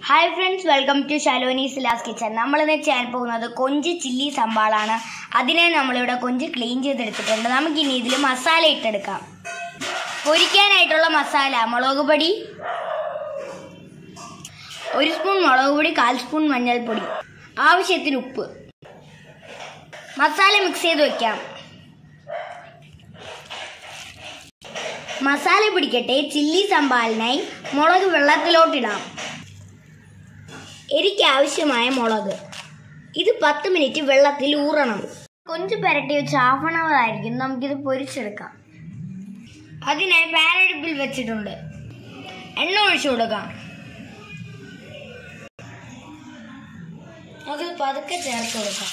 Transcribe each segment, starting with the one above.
hi friends welcome to ഷലോനീസ് ലാസ് kitchen നമ്മളിന്ന് ചെയ്യാൻ പോകുന്നത് കൊഞ്ച് ചില്ലി സമ്പാളാണ് അതിനെ നമ്മളിവിടെ കൊഞ്ച് ക്ലീൻ ചെയ്തെടുത്തിട്ടുണ്ട് നമുക്കിനി ഇതിൽ മസാല ഇട്ടെടുക്കാം പൊരിക്കാനായിട്ടുള്ള മസാല മുളക് പൊടി ഒരു സ്പൂൺ മുളക് പൊടി കാൽ സ്പൂൺ മഞ്ഞൾപ്പൊടി ആവശ്യത്തിന് ഉപ്പ് മസാല മിക്സ് ചെയ്ത് വെക്കാം മസാല പിടിക്കട്ടെ ചില്ലി സമ്പാലിനായി മുളക് വെള്ളത്തിലോട്ടിടാം എരിക്ക് ആവശ്യമായ മുളക് ഇത് പത്ത് മിനിറ്റ് വെള്ളത്തിൽ ഊറണം കൊഞ്ച് പുരട്ടി വെച്ച് ഹാഫ് ആൻ അവർ ആയിരിക്കും നമുക്കിത് പൊരിച്ചെടുക്കാം അതിനായി പാൻ അടുപ്പിൽ വെച്ചിട്ടുണ്ട് എണ്ണ ഒഴിച്ചു കൊടുക്കാം അത് പതുക്കെ ചേർത്ത് കൊടുക്കാം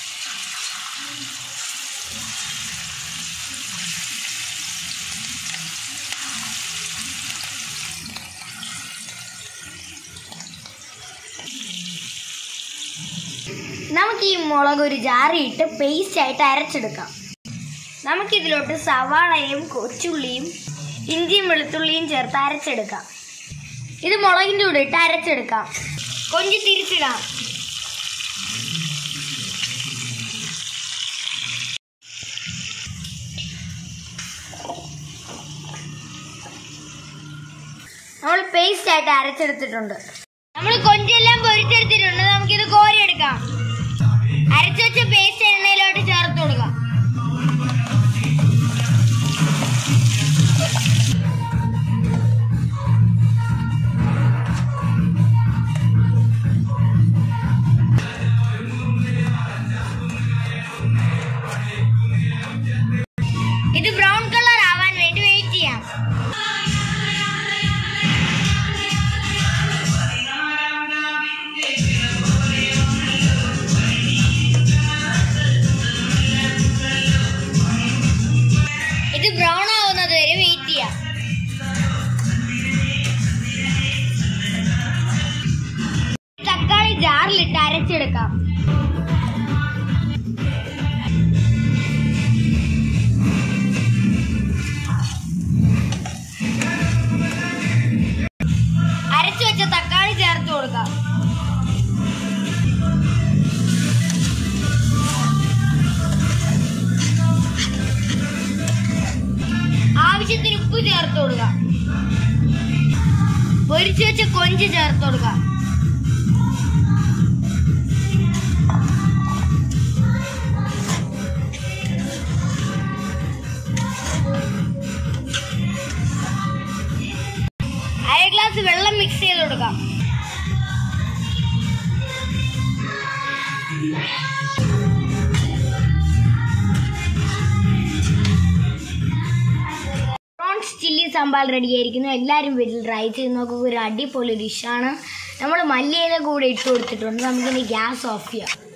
നമുക്ക് ഈ മുളക് ഒരു ജാറിയിട്ട് പേസ്റ്റ് ആയിട്ട് അരച്ചെടുക്കാം നമുക്കിതിലോട്ട് സവാളയും കൊച്ചുള്ളിയും ഇഞ്ചിയും വെളുത്തുള്ളിയും ചേർത്ത് അരച്ചെടുക്കാം ഇത് മുളകിൻ്റെ കൂടെ ഇട്ട് അരച്ചെടുക്കാം കൊഞ്ച് തിരിച്ചിടാം നമ്മൾ പേസ്റ്റ് ആയിട്ട് അരച്ചെടുത്തിട്ടുണ്ട് നമ്മൾ കൊഞ്ചെല്ലാം പൊരിച്ചെടുത്തിട്ടുണ്ട് നമുക്കിത് കോരിയെടുക്കാം അരച്ചു വെച്ച പേസ്റ്റ് എണ്ണയിലോട്ട് ചേർത്ത് കൊടുക്കാം ഇത് ബ്രൗൺ കളർ ആവാൻ വേണ്ടി വെയിറ്റ് ചെയ്യാം ഇത് ബ്രൗൺ ആവുന്നത് വരെ വെയിറ്റ് ചെയ്യാം തക്കാളി ജാറിലിട്ട് അരച്ചെടുക്കാം അരച്ചു വെച്ച തക്കാളി ചേർത്ത് കൊടുക്കാം ആവശ്യത്തിന് ഉപ്പ് ചേർത്ത് കൊടുക്കുക പൊരിച്ചു വെച്ച കൊഞ്ച് ചേർത്ത് കൊടുക്കുക അര ഗ്ലാസ് വെള്ളം മിക്സ് ചെയ്ത് കൊടുക്കാം പ്രോൺസ് ചില്ലി സാമ്പാർ റെഡി ആയിരിക്കുന്നു എല്ലാവരും വീട്ടിൽ ട്രൈ ചെയ്ത് നോക്കുക ഒരു അടിപൊളി ഡിഷാണ് നമ്മൾ മല്ലിയില കൂടെ ഇട്ട് കൊടുത്തിട്ടുണ്ട് നമുക്കിനി ഗ്യാസ് ഓഫ് ചെയ്യാം